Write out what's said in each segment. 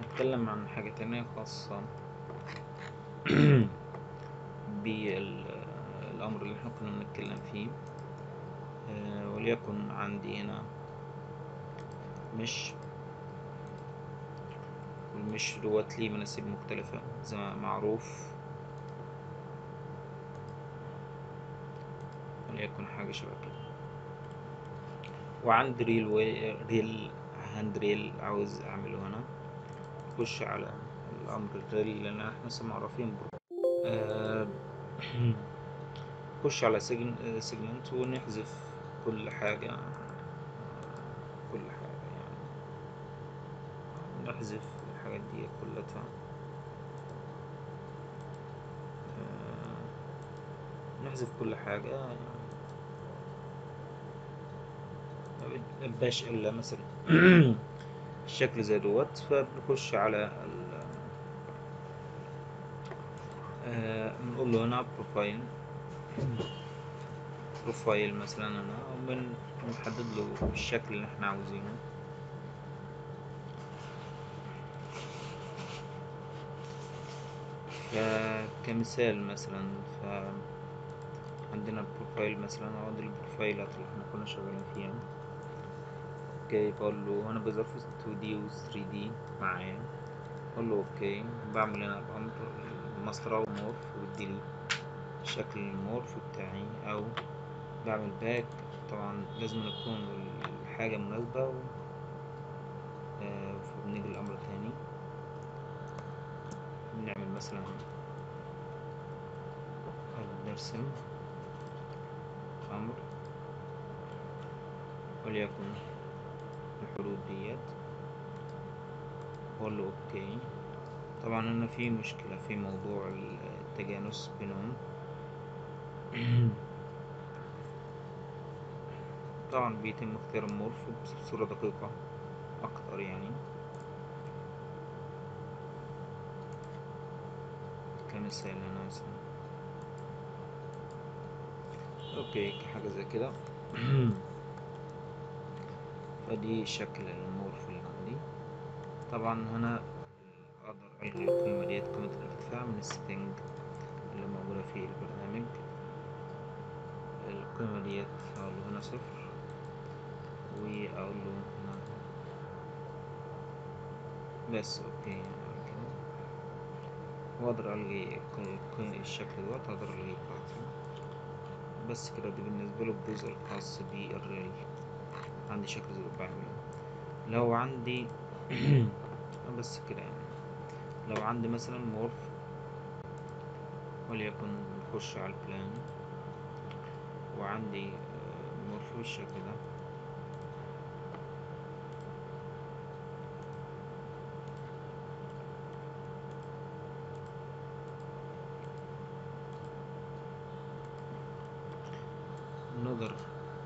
نتكلم عن حاجة تانية خاصة بالأمر اللي احنا كنا بنتكلم فيه آه، وليكن عندي هنا مش والمش دوت ليه مناسيب مختلفة زي ما معروف وليكن حاجة شبه كده وعندي ريل وي... ريل هاند ريل عاوز اعمله هنا نخش على الامر الريل لان احنا لسه معرفين برضه آه، نخش على سيجمنت ونحذف كل حاجة كل حاجة يعني نحذف الحاجات دي كلها آه، نحذف كل حاجة يعني ما بنبقاش إلا مثلا الشكل زي دوت فبنخش على ال آه، بنقول له هنا بروفايل بروفايل مثلا هنا ومن بنحدد له الشكل اللي احنا عاوزينه فكمثال مثلا ف عندنا البروفايل مثلا او دي البروفايلات اللي احنا كنا شغالين فيها اوكي بقول له انا بظرف 2 دي و 3 دي معايا اقول له اوكي بعمل انا الامر المسطرة ومورف وبديلي شكل المورف بتاعي او بعمل باك طبعا لازم يكون الحاجة مناسبة و... آه، فبنيجي الامر تاني بنعمل مثلا أو نرسم أمر وليكن الحدود ديت أقول له أوكي طبعا هنا في مشكلة في موضوع التجانس بينهم طبعا بيتم اختيار المورف بصورة دقيقة أكتر يعني كمثال هنا مثلا اوكي حاجة زي كده فدي شكل المورف اللي عندي طبعا هنا اقدر الغي القيمة ديت قيمة الارتفاع من السيتنج اللي موجودة في البرنامج القيمة ديت اقول له هنا صفر واقول له هنا بس اوكي يعني كده واقدر الغي الشكل دوت اقدر الغيه براحتي بس كده دي بالنسبة له الجزء الخاص بالريل عندي شكل زي بعمله لو عندي بس كده يعني لو عندي مثلا مورف وليكن نخش على البلان وعندي مورف بالشكل ده نقدر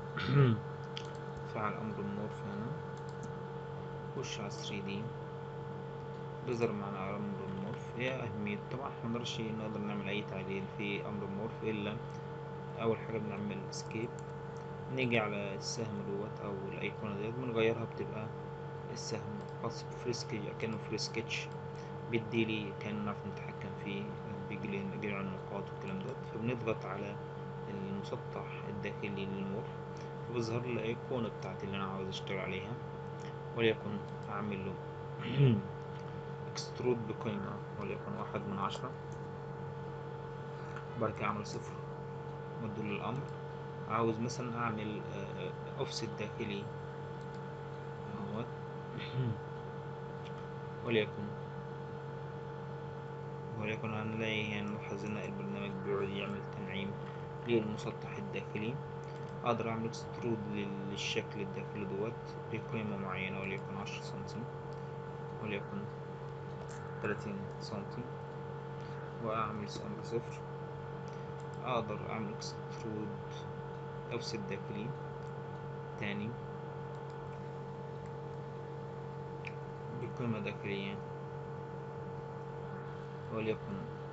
فعل أمر المورف هنا نخش على 3D بيظهر معنا على أمر المورف هي أهمية طبعا احنا منقدرش نقدر نعمل أي تعديل في أمر المورف إلا أول حاجة بنعمل اسكيب نيجي على السهم دوت أو الأيقونة ديت بنغيرها بتبقى السهم خاص بفري سكتش كأنه فري سكتش بيديلي كأنه نعرف نتحكم فيه بيجيلي جميع النقاط والكلام دوت فبنضغط على المسطح الداخلي للمورف فبيظهر لي الأيقونة بتاعتي اللي أنا عاوز أشتغل عليها وليكن أعمل له اكسترود بقيمة وليكن واحد من عشرة وبعد كده أعمل صفر وأديله الأمر عاوز مثلا أعمل أوفست داخلي اهوت وليكن وليكن هنلاقي نلاحظ إن البرنامج بيقعد يعمل تنعيم للمسطح الداخلي أقدر أعمل اكسترود للشكل الداخلي دوت بقيمة معينة وليكن عشرة سنتي وليكن تلاتين سنتي وأعمل أمر صفر أقدر أعمل اكسترود أوفست داخلي تاني بقيمة داخلية وليكن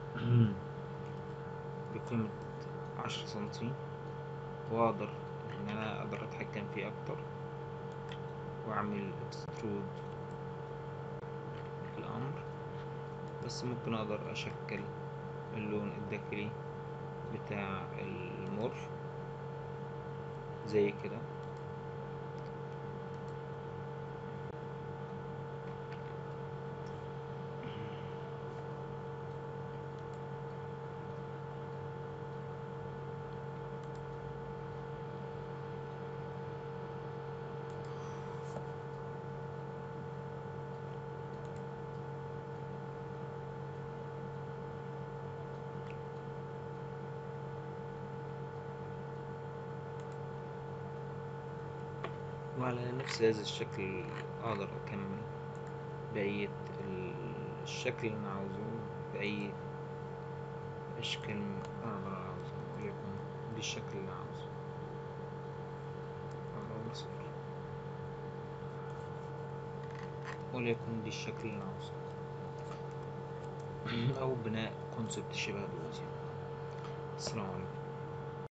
بقيمة عشرة سنتي وأقدر إن أنا أقدر أتحكم فيه أكتر وأعمل اكسترود الأمر بس ممكن اقدر اشكل اللون الداخلي بتاع المورف زي كده وعلى نفس هذا الشكل أقدر أكمل بقية الشكل اللي أنا عاوزه بأي أشكال أقدر عاوزه وليكن دي الشكل اللي أنا عاوزه أقول صفر وليكن دي الشكل اللي أنا عاوزه أو بناء كونسبت شبه دلوقتي السلام عليكم